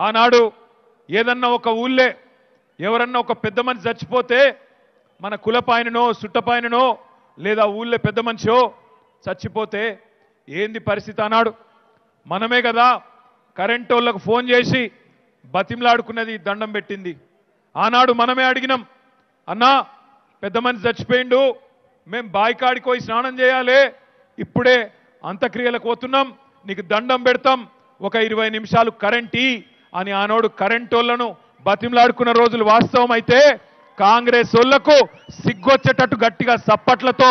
ఆనాడు ఏదన్నా ఒక ఊళ్ళే ఎవరన్నా ఒక పెద్ద మనిషి చచ్చిపోతే మన కులపాయననో సుట్టపాయననో లేదా ఊళ్ళో పెద్ద మనిషో చచ్చిపోతే ఏంది పరిస్థితి అన్నాడు మనమే కదా కరెంట్ వాళ్ళకు ఫోన్ చేసి బతిమలాడుకున్నది దండం పెట్టింది ఆనాడు మనమే అడిగినాం అన్నా పెద్ద మనిషి చచ్చిపోయిండు మేం బాయికాడికి పోయి స్నానం చేయాలి ఇప్పుడే అంత్యక్రియలకు పోతున్నాం నీకు దండం పెడతాం ఒక ఇరవై నిమిషాలు కరెంటీ అని ఆనాడు కరెంట్ వాళ్ళను బతిమలాడుకున్న రోజులు వాస్తవం అయితే కాంగ్రెస్ వాళ్ళకు సిగ్గొచ్చేటట్టు గట్టిగా సప్పట్లతో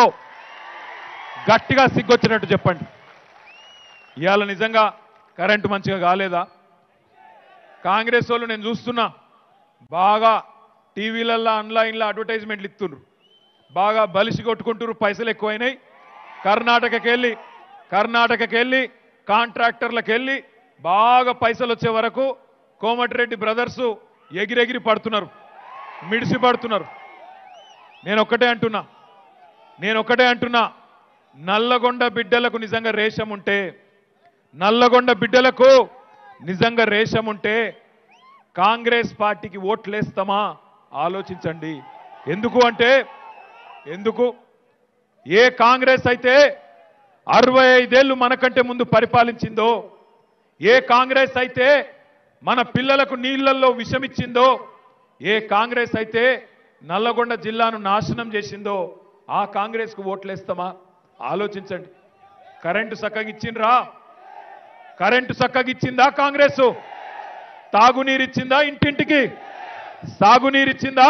గట్టిగా సిగ్గొచ్చినట్టు చెప్పండి ఇవాళ నిజంగా కరెంటు మంచిగా కాలేదా కాంగ్రెస్ వాళ్ళు నేను చూస్తున్నా బాగా టీవీలల్లో ఆన్లైన్లో అడ్వర్టైజ్మెంట్లు ఇస్తుండ్రు బాగా బలిసి కొట్టుకుంటున్నారు పైసలు ఎక్కువైనాయి కర్ణాటకకి వెళ్ళి కర్ణాటకకి వెళ్ళి కాంట్రాక్టర్లకు వెళ్ళి బాగా పైసలు వచ్చే వరకు కోమటిరెడ్డి బ్రదర్స్ ఎగిరెగిరి పడుతున్నారు మిడిసి పడుతున్నారు నేను ఒక్కటే అంటున్నా నేను ఒకటే అంటున్నా నల్లగొండ బిడ్డలకు నిజంగా రేషం ఉంటే నల్లగొండ బిడ్డలకు నిజంగా రేషం ఉంటే కాంగ్రెస్ పార్టీకి ఓట్లేస్తామా ఆలోచించండి ఎందుకు అంటే ఎందుకు ఏ కాంగ్రెస్ అయితే అరవై ఐదేళ్లు మనకంటే ముందు పరిపాలించిందో ఏ కాంగ్రెస్ అయితే మన పిల్లలకు నీళ్లలో విషమిచ్చిందో ఏ కాంగ్రెస్ అయితే నల్లగొండ జిల్లాను నాశనం చేసిందో ఆ కాంగ్రెస్కు ఓట్లేస్తామా ఆలోచించండి కరెంటు చక్కగా ఇచ్చిండ్రా కరెంటు చక్కగా ఇచ్చిందా కాంగ్రెస్ తాగునీరు ఇచ్చిందా ఇంటింటికి సాగునీరు ఇచ్చిందా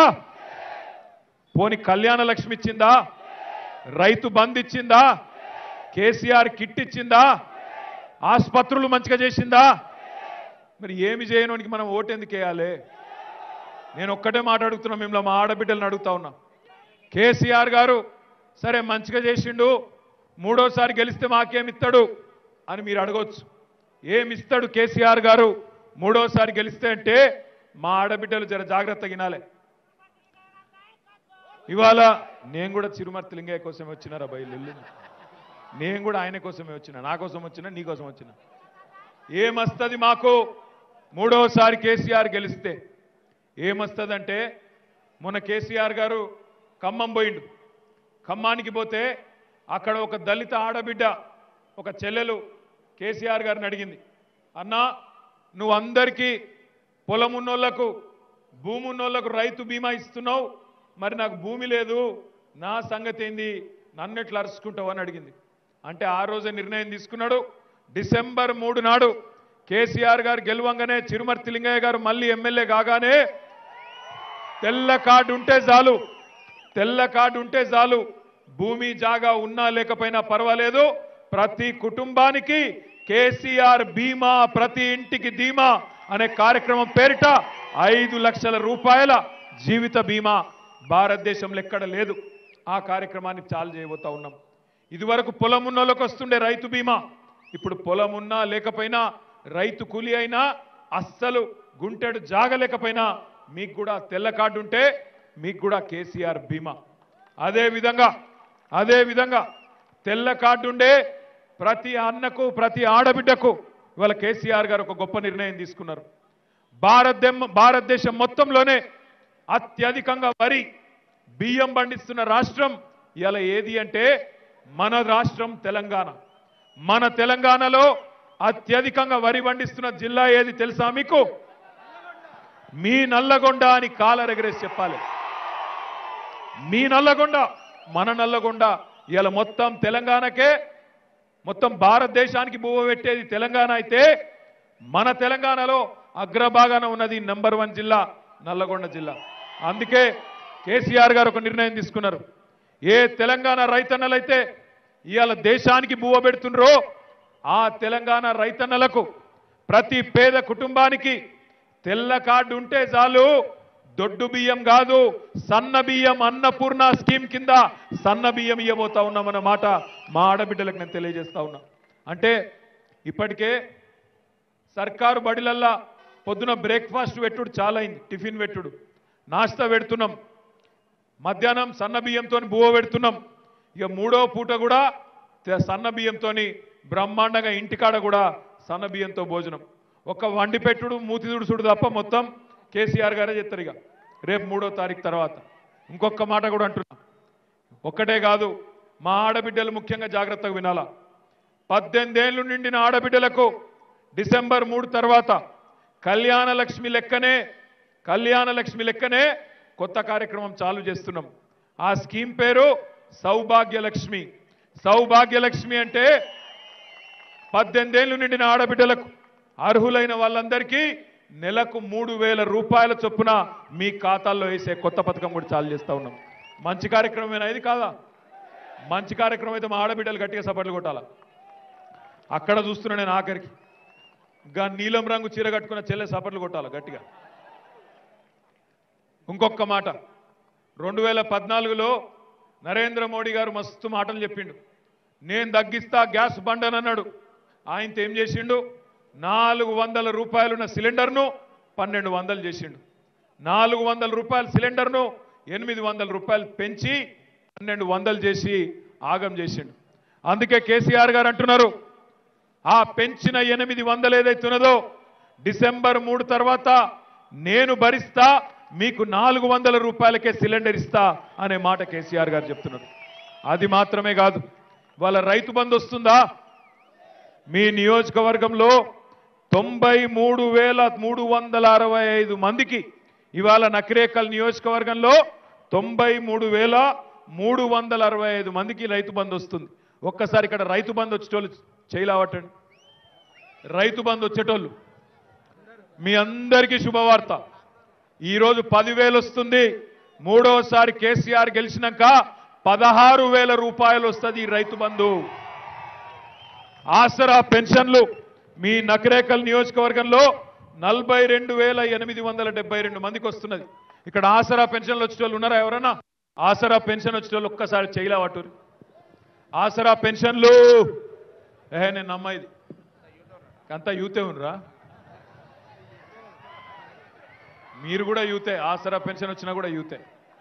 పోని కళ్యాణ లక్ష్మి ఇచ్చిందా రైతు బంద్ ఇచ్చిందా కేసీఆర్ కిట్ ఇచ్చిందా ఆసుపత్రులు మంచిగా చేసిందా మరి ఏమి చేయనోనికి మనం ఓటెందుకు వేయాలి నేను ఒక్కటే మాట అడుగుతున్నా మిమ్మల్ని మా ఆడబిడ్డలను అడుగుతా ఉన్నా కేసీఆర్ గారు సరే మంచిగా చేసిండు మూడోసారి గెలిస్తే మాకేమిస్తాడు అని మీరు అడగొచ్చు ఏమిస్తాడు కేసీఆర్ గారు మూడోసారి గెలిస్తే అంటే మా ఆడబిడ్డలు జర జాగ్రత్త వినాలి ఇవాళ నేను కూడా చిరుమర్తి లింగయ్య కోసమే వచ్చినారా బయలు నేను కూడా ఆయన కోసమే వచ్చిన నా కోసం వచ్చిన నీ కోసం వచ్చిన ఏమస్తుంది మాకు మూడోసారి కేసీఆర్ గెలిస్తే ఏమొస్తుందంటే మొన్న కేసీఆర్ గారు ఖమ్మం పోయిండు ఖమ్మానికి పోతే అక్కడ ఒక దళిత ఆడబిడ్డ ఒక చెల్లెలు కేసీఆర్ గారిని అడిగింది అన్నా నువ్వు అందరికీ పొలం ఉన్నోళ్లకు భూమి ఉన్నోళ్లకు రైతు బీమా ఇస్తున్నావు మరి నాకు భూమి లేదు నా సంగతి ఏంది నన్ను ఎట్లా అరుచుకుంటావు అని అడిగింది అంటే ఆ రోజే నిర్ణయం తీసుకున్నాడు డిసెంబర్ మూడు నాడు కేసీఆర్ గారు గెలవంగానే చిరుమర్తి లింగయ్య గారు మళ్ళీ ఎమ్మెల్యే కాగానే తెల్ల కార్డు ఉంటే చాలు తెల్ల కార్డు ఉంటే చాలు భూమి జాగా ఉన్నా లేకపోయినా పర్వాలేదు ప్రతి కుటుంబానికి కేసీఆర్ బీమా ప్రతి ఇంటికి ధీమా అనే కార్యక్రమం పేరిట ఐదు లక్షల రూపాయల జీవిత బీమా భారతదేశంలో ఎక్కడ లేదు ఆ కార్యక్రమాన్ని చాలు చేయబోతా ఉన్నాం ఇదివరకు పొలం ఉన్నోళ్ళకి వస్తుండే రైతు బీమా ఇప్పుడు పొలం ఉన్నా లేకపోయినా రైతు కూలి అయినా అస్సలు గుంటెడు జాగలేకపోయినా మీకు కూడా తెల్ల కార్డు ఉంటే మీకు కూడా కేసీఆర్ బీమా అదే విధంగా అదే విధంగా తెల్ల కార్డు ఉండే ప్రతి అన్నకు ప్రతి ఆడబిడ్డకు ఇవాళ కేసీఆర్ గారు ఒక గొప్ప నిర్ణయం తీసుకున్నారు భారతదేశం భారతదేశం మొత్తంలోనే అత్యధికంగా వరి బియ్యం పండిస్తున్న రాష్ట్రం ఇలా ఏది అంటే మన రాష్ట్రం తెలంగాణ మన తెలంగాణలో అత్యధికంగా వరి పండిస్తున్న జిల్లా ఏది తెలుసా మీకు మీ నల్లగొండ అని కాలరెగరేసి చెప్పాలి మీ నల్లగొండ మన నల్లగొండ ఇలా మొత్తం తెలంగాణకే మొత్తం భారతదేశానికి బువ్వ పెట్టేది తెలంగాణ అయితే మన తెలంగాణలో అగ్రభాగాన ఉన్నది నంబర్ వన్ జిల్లా నల్లగొండ జిల్లా అందుకే కేసీఆర్ గారు ఒక నిర్ణయం తీసుకున్నారు ఏ తెలంగాణ రైతన్నలైతే ఇవాళ దేశానికి బువ్వ పెడుతుండ్రో ఆ తెలంగాణ రైతన్నలకు ప్రతి పేద కుటుంబానికి తెల్ల కార్డు ఉంటే చాలు దొడ్డు బియ్యం కాదు సన్న బియ్యం అన్నపూర్ణ స్కీమ్ కింద సన్న బియ్యం ఇవ్వబోతా ఉన్నామన్న మాట మా ఆడబిడ్డలకు నేను తెలియజేస్తా ఉన్నా అంటే ఇప్పటికే సర్కారు బడిలల్లా పొద్దున బ్రేక్ఫాస్ట్ పెట్టుడు చాలా అయింది టిఫిన్ పెట్టుడు నాస్తా పెడుతున్నాం మధ్యాహ్నం సన్న బియ్యంతో బువ్వ పెడుతున్నాం ఇక మూడో పూట కూడా తె- సన్న బియ్యంతో బ్రహ్మాండంగా ఇంటికాడ కూడా సన్న బియ్యంతో భోజనం ఒక వండి పెట్టుడు మూతి దుడుసుడు తప్ప మొత్తం కేసీఆర్ గారే చెప్తారు ఇక రేపు మూడో తారీఖు తర్వాత ఇంకొక మాట కూడా అంటున్నా ఒక్కటే కాదు మా ఆడబిడ్డలు ముఖ్యంగా జాగ్రత్తగా వినాలా పద్దెనిమిదేళ్లు నిండిన ఆడబిడ్డలకు డిసెంబర్ మూడు తర్వాత కళ్యాణ లక్ష్మి లెక్కనే కళ్యాణ లక్ష్మి లెక్కనే కొత్త కార్యక్రమం చాలు చేస్తున్నాం ఆ స్కీమ్ పేరు సౌభాగ్య లక్ష్మి సౌభాగ్య లక్ష్మి అంటే పద్దెనిమిదేళ్లు నిండిన ఆడబిడ్డలకు అర్హులైన వాళ్ళందరికీ నెలకు మూడు వేల రూపాయల చొప్పున మీ ఖాతాల్లో వేసే కొత్త పథకం కూడా చాలు చేస్తా ఉన్నాం మంచి కార్యక్రమమేనా ఇది కాదా మంచి కార్యక్రమం అయితే మా ఆడబిడ్డలు గట్టిగా సపట్లు కొట్టాలా అక్కడ చూస్తున్నా నేను ఆఖరికి ఇంకా నీలం రంగు చీర కట్టుకున్న చెల్లె సపట్లు కొట్టాలి గట్టిగా ఇంకొక మాట రెండు వేల పద్నాలుగులో నరేంద్ర మోడీ గారు మస్తు మాటలు చెప్పిండు నేను తగ్గిస్తా గ్యాస్ బండ్ అని అన్నాడు ఆయనతో ఏం చేసిండు నాలుగు వందల రూపాయలున్న సిలిండర్ను పన్నెండు వందలు చేసిండు నాలుగు వందల రూపాయల సిలిండర్ను ఎనిమిది వందల రూపాయలు పెంచి పన్నెండు వందలు చేసి ఆగం చేసిండు అందుకే కేసీఆర్ గారు అంటున్నారు ఆ పెంచిన ఎనిమిది వందలు ఏదైతున్నదో డిసెంబర్ మూడు తర్వాత నేను భరిస్తా మీకు నాలుగు వందల రూపాయలకే సిలిండర్ ఇస్తా అనే మాట కేసీఆర్ గారు చెప్తున్నారు అది మాత్రమే కాదు వాళ్ళ రైతు బంధు వస్తుందా మీ నియోజకవర్గంలో తొంభై మూడు వేల మూడు వందల అరవై ఐదు మందికి ఇవాళ నకిరేకల్ నియోజకవర్గంలో తొంభై మూడు వేల మూడు వందల అరవై ఐదు మందికి రైతు బంధు వస్తుంది ఒక్కసారి ఇక్కడ రైతు బంధు వచ్చేటోళ్ళు చేయలేవటండి రైతు బంధు వచ్చేటోళ్ళు మీ అందరికీ శుభవార్త ఈరోజు పదివేలు వస్తుంది మూడోసారి కేసీఆర్ గెలిచినాక పదహారు వేల రూపాయలు వస్తుంది ఈ రైతు బంధు ఆసరా పెన్షన్లు మీ నకరేకల్ నియోజకవర్గంలో నలభై రెండు వేల ఎనిమిది వందల డెబ్బై రెండు మందికి వస్తున్నది ఇక్కడ ఆసరా పెన్షన్లు వచ్చే వాళ్ళు ఉన్నారా ఎవరన్నా ఆసరా పెన్షన్ వచ్చే వాళ్ళు ఒక్కసారి చేయలేవటూరు ఆసరా పెన్షన్లు ఏహే నేను నమ్మాయిది అంతా యూతే ఉన్నరా మీరు కూడా యూతే ఆసరా పెన్షన్ వచ్చినా కూడా యూతే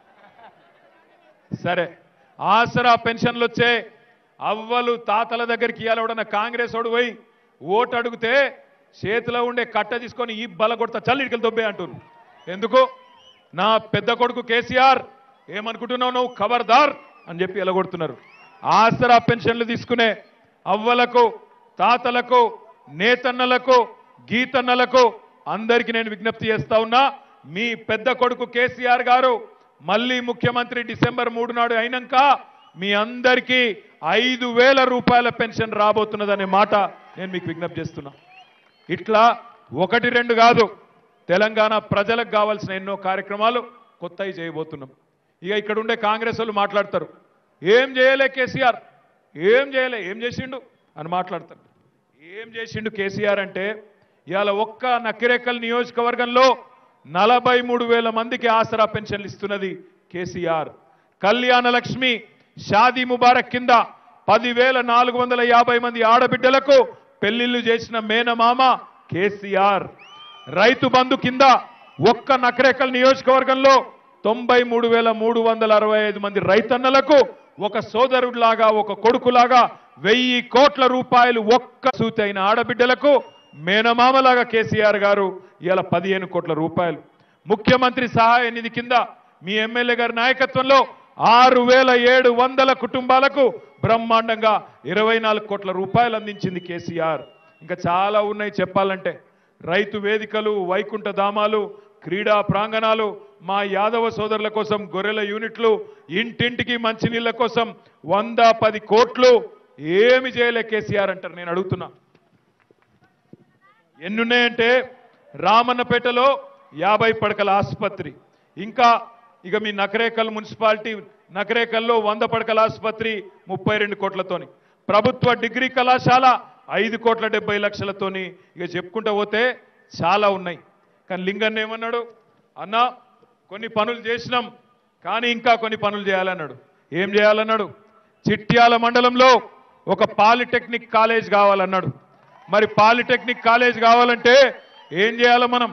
సరే ఆసరా పెన్షన్లు వచ్చే అవ్వలు తాతల దగ్గరికి ఇవ్వాలవడన్న కాంగ్రెస్ వాడు పోయి ఓటు అడిగితే చేతిలో ఉండే కట్ట తీసుకొని ఈ బల కొడతా చల్లిడికలు దొబ్బే అంటున్నారు ఎందుకు నా పెద్ద కొడుకు కేసీఆర్ ఏమనుకుంటున్నావు నువ్వు ఖబర్దార్ అని చెప్పి ఎలగొడుతున్నారు ఆసరా పెన్షన్లు తీసుకునే అవ్వలకు తాతలకు నేతన్నలకు గీతన్నలకు అందరికీ నేను విజ్ఞప్తి చేస్తా ఉన్నా మీ పెద్ద కొడుకు కేసీఆర్ గారు మళ్ళీ ముఖ్యమంత్రి డిసెంబర్ మూడు నాడు అయినాక మీ అందరికీ ఐదు వేల రూపాయల పెన్షన్ రాబోతున్నదనే మాట నేను మీకు విజ్ఞప్తి చేస్తున్నా ఇట్లా ఒకటి రెండు కాదు తెలంగాణ ప్రజలకు కావాల్సిన ఎన్నో కార్యక్రమాలు కొత్తవి చేయబోతున్నాం ఇక ఇక్కడ ఉండే కాంగ్రెస్ వాళ్ళు మాట్లాడతారు ఏం చేయలే కేసీఆర్ ఏం చేయలే ఏం చేసిండు అని మాట్లాడతారు ఏం చేసిండు కేసీఆర్ అంటే ఇవాళ ఒక్క నకిరేకల్ నియోజకవర్గంలో నలభై మూడు వేల మందికి ఆసరా పెన్షన్లు ఇస్తున్నది కేసీఆర్ కళ్యాణ లక్ష్మి షాదీ ముబారక్ కింద పదివేల నాలుగు వందల యాభై మంది ఆడబిడ్డలకు పెళ్లిళ్లు చేసిన మేనమామ కేసీఆర్ రైతు బంధు కింద ఒక్క నకరేకల్ నియోజకవర్గంలో తొంభై మూడు వేల మూడు వందల అరవై ఐదు మంది రైతన్నలకు ఒక సోదరుడిలాగా ఒక కొడుకులాగా వెయ్యి కోట్ల రూపాయలు ఒక్క సూతైన ఆడబిడ్డలకు మేనమామలాగా కేసీఆర్ గారు ఇలా పదిహేను కోట్ల రూపాయలు ముఖ్యమంత్రి సహాయ నిధి కింద మీ ఎమ్మెల్యే గారి నాయకత్వంలో ఆరు వేల ఏడు వందల కుటుంబాలకు బ్రహ్మాండంగా ఇరవై నాలుగు కోట్ల రూపాయలు అందించింది కేసీఆర్ ఇంకా చాలా ఉన్నాయి చెప్పాలంటే రైతు వేదికలు వైకుంఠ ధామాలు క్రీడా ప్రాంగణాలు మా యాదవ సోదరుల కోసం గొర్రెల యూనిట్లు ఇంటింటికి మంచినీళ్ళ కోసం వంద పది కోట్లు ఏమి చేయలే కేసీఆర్ అంటారు నేను అడుగుతున్నా ఎన్నున్నాయంటే రామన్నపేటలో యాభై పడకల ఆసుపత్రి ఇంకా ఇక మీ నకరేకల్ మున్సిపాలిటీ నకరేకల్లో వంద పడకల ఆసుపత్రి ముప్పై రెండు కోట్లతోని ప్రభుత్వ డిగ్రీ కళాశాల ఐదు కోట్ల డెబ్బై లక్షలతోని ఇక చెప్పుకుంటూ పోతే చాలా ఉన్నాయి కానీ లింగన్న ఏమన్నాడు అన్నా కొన్ని పనులు చేసినాం కానీ ఇంకా కొన్ని పనులు చేయాలన్నాడు ఏం చేయాలన్నాడు చిట్యాల మండలంలో ఒక పాలిటెక్నిక్ కాలేజ్ కావాలన్నాడు మరి పాలిటెక్నిక్ కాలేజ్ కావాలంటే ఏం చేయాలి మనం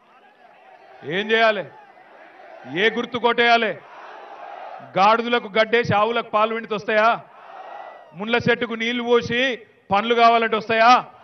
ఏం చేయాలి ఏ గుర్తు కొట్టేయాలి గాడిదలకు గడ్డేసి ఆవులకు పాలు విండితే వస్తాయా ముళ్ళ చెట్టుకు నీళ్లు పోసి పండ్లు కావాలంటే వస్తాయా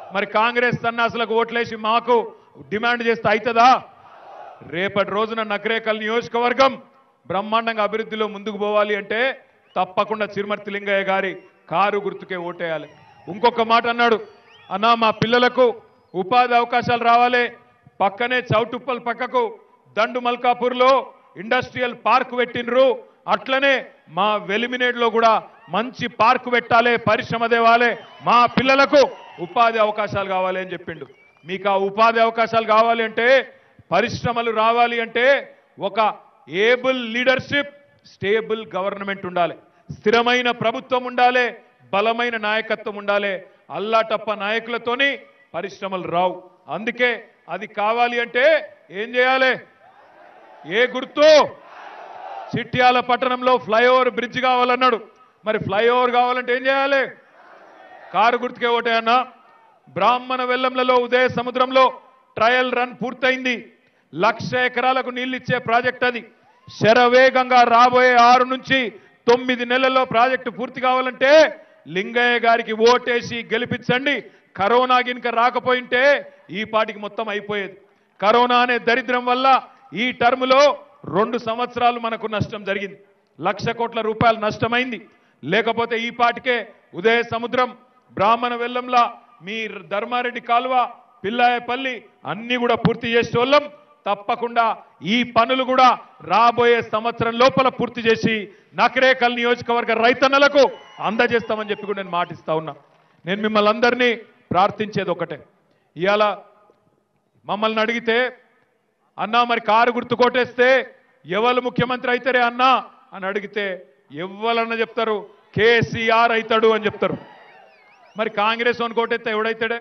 మరి కాంగ్రెస్ సన్నాసులకు ఓట్లేసి మాకు డిమాండ్ చేస్తే అవుతుందా రేపటి రోజున నకరేకల్ నియోజకవర్గం బ్రహ్మాండంగా అభివృద్ధిలో ముందుకు పోవాలి అంటే తప్పకుండా చిరుమర్తి లింగయ్య గారి కారు గుర్తుకే ఓటేయాలి ఇంకొక మాట అన్నాడు అన్నా మా పిల్లలకు ఉపాధి అవకాశాలు రావాలి పక్కనే చౌటుప్పల్ పక్కకు దండు మల్కాపూర్లో ఇండస్ట్రియల్ పార్క్ పెట్టినరు అట్లనే మా వెలిమినేడ్లో కూడా మంచి పార్క్ పెట్టాలి పరిశ్రమ దేవాలే మా పిల్లలకు ఉపాధి అవకాశాలు కావాలి అని చెప్పిండు మీకు ఆ ఉపాధి అవకాశాలు కావాలి అంటే పరిశ్రమలు రావాలి అంటే ఒక ఏబుల్ లీడర్షిప్ స్టేబుల్ గవర్నమెంట్ ఉండాలి స్థిరమైన ప్రభుత్వం ఉండాలి బలమైన నాయకత్వం ఉండాలి అల్లాటప్ప నాయకులతోని పరిశ్రమలు రావు అందుకే అది కావాలి అంటే ఏం చేయాలి ఏ గుర్తు చిట్యాల పట్టణంలో ఫ్లైఓవర్ బ్రిడ్జ్ కావాలన్నాడు మరి ఫ్లైఓవర్ కావాలంటే ఏం చేయాలి కారు గుర్తుకే ఓటే అన్న బ్రాహ్మణ వెల్లంలలో ఉదయ సముద్రంలో ట్రయల్ రన్ పూర్తయింది లక్ష ఎకరాలకు నీళ్లిచ్చే ప్రాజెక్ట్ అది శరవేగంగా రాబోయే ఆరు నుంచి తొమ్మిది నెలల్లో ప్రాజెక్టు పూర్తి కావాలంటే లింగయ్య గారికి ఓటేసి గెలిపించండి కరోనా గినక రాకపోయింటే ఈ పాటికి మొత్తం అయిపోయేది కరోనా అనే దరిద్రం వల్ల ఈ టర్ములో రెండు సంవత్సరాలు మనకు నష్టం జరిగింది లక్ష కోట్ల రూపాయలు నష్టమైంది లేకపోతే ఈ పాటికే ఉదయ సముద్రం బ్రాహ్మణ వెల్లంలా మీ ధర్మారెడ్డి కాలువ పిల్లాయపల్లి అన్ని కూడా పూర్తి చేసేవాళ్ళం తప్పకుండా ఈ పనులు కూడా రాబోయే సంవత్సరం లోపల పూర్తి చేసి నకరేకల్ నియోజకవర్గ రైతన్నలకు అందజేస్తామని చెప్పి కూడా నేను మాటిస్తా ఉన్నా నేను మిమ్మల్ని అందరినీ ప్రార్థించేది ఒకటే ఇవాళ మమ్మల్ని అడిగితే అన్నా మరి కారు గుర్తు కొట్టేస్తే ఎవరు ముఖ్యమంత్రి అవుతారే అన్నా అని అడిగితే ఎవ్వరన్నా చెప్తారు కేసీఆర్ అవుతాడు అని చెప్తారు మరి కాంగ్రెస్ అని కొట్టేస్తే ఎవడైతాడే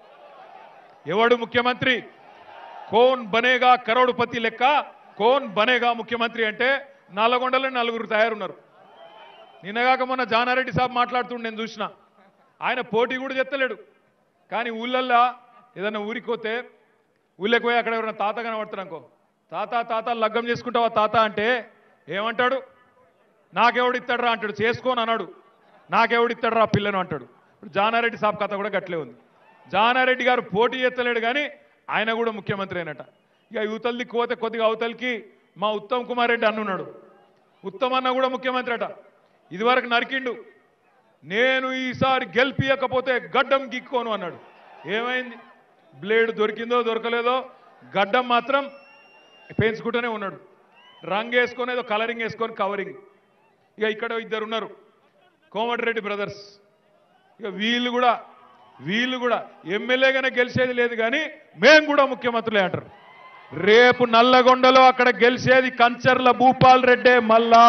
ఎవడు ముఖ్యమంత్రి కోన్ బనేగా కరోడుపతి లెక్క కోన్ బనేగా ముఖ్యమంత్రి అంటే నల్లగొండలో నలుగురు తయారున్నారు నిన్నగాక మొన్న జానారెడ్డి సాబ్ మాట్లాడుతుండే నేను చూసిన ఆయన పోటీ కూడా చెత్తలేడు కానీ ఊళ్ళల్లో ఏదైనా ఊరికి పోతే ఊళ్ళకి పోయి అక్కడ ఎవరైనా తాత కనబడతారు అనుకో తాత తాత లగ్గం చేసుకుంటావా తాత అంటే ఏమంటాడు నాకెవడిస్తాడు రా అంటాడు చేసుకోని అన్నాడు నాకెవడిస్తాడు రా పిల్లను అంటాడు ఇప్పుడు జానారెడ్డి సాబ్ కథ కూడా గట్లే ఉంది జానారెడ్డి గారు పోటీ చేస్తలేడు కానీ ఆయన కూడా ముఖ్యమంత్రి అయినట ఇక యువతల దిక్కు పోతే కొద్దిగా అవతలకి మా ఉత్తమ్ కుమార్ రెడ్డి అన్నున్నాడు ఉత్తమ్ అన్న కూడా ముఖ్యమంత్రి అట ఇదివరకు నరికిండు నేను ఈసారి గెలిపియకపోతే గడ్డం గిక్కోను అన్నాడు ఏమైంది బ్లేడ్ దొరికిందో దొరకలేదో గడ్డం మాత్రం పెంచుకుంటూనే ఉన్నాడు రంగు వేసుకొని ఏదో కలరింగ్ వేసుకొని కవరింగ్ ఇక ఇక్కడ ఇద్దరు ఉన్నారు కోమటిరెడ్డి బ్రదర్స్ ఇక వీళ్ళు కూడా వీళ్ళు కూడా ఎమ్మెల్యేగానే గెలిచేది లేదు కానీ మేము కూడా ముఖ్యమంత్రులే అంటారు రేపు నల్లగొండలో అక్కడ గెలిచేది కంచర్ల భూపాల్ రెడ్డే మల్లా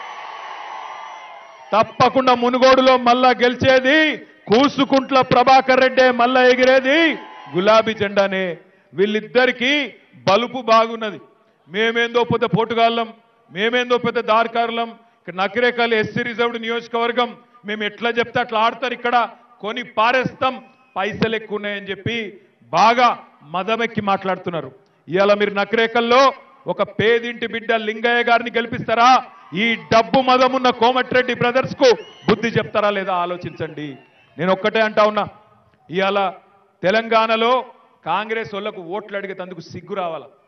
తప్పకుండా మునుగోడులో మళ్ళా గెలిచేది కూసుకుంట్ల ప్రభాకర్ రెడ్డే మళ్ళా ఎగిరేది గులాబీ జెండానే వీళ్ళిద్దరికీ బలుపు బాగున్నది మేమేందో పెద్ద పోటుగాళ్ళం మేమేందో పెద్ద దారికారులం ఇక్కడ నకిరేకల్ ఎస్సీ రిజర్వ్డ్ నియోజకవర్గం మేము ఎట్లా చెప్తే అట్లా ఆడతారు ఇక్కడ కొని పారేస్తాం పైసలు ఎక్కువ ఉన్నాయని చెప్పి బాగా మదమెక్కి మాట్లాడుతున్నారు ఇవాళ మీరు నకిరేకల్లో ఒక పేదింటి బిడ్డ లింగయ్య గారిని గెలిపిస్తారా ఈ డబ్బు మదమున్న కోమటిరెడ్డి బ్రదర్స్ కు బుద్ధి చెప్తారా లేదా ఆలోచించండి నేను ఒక్కటే అంటా ఉన్నా ఇవాళ తెలంగాణలో కాంగ్రెస్ వాళ్ళకు ఓట్లు అడిగేందుకు సిగ్గు రావాలా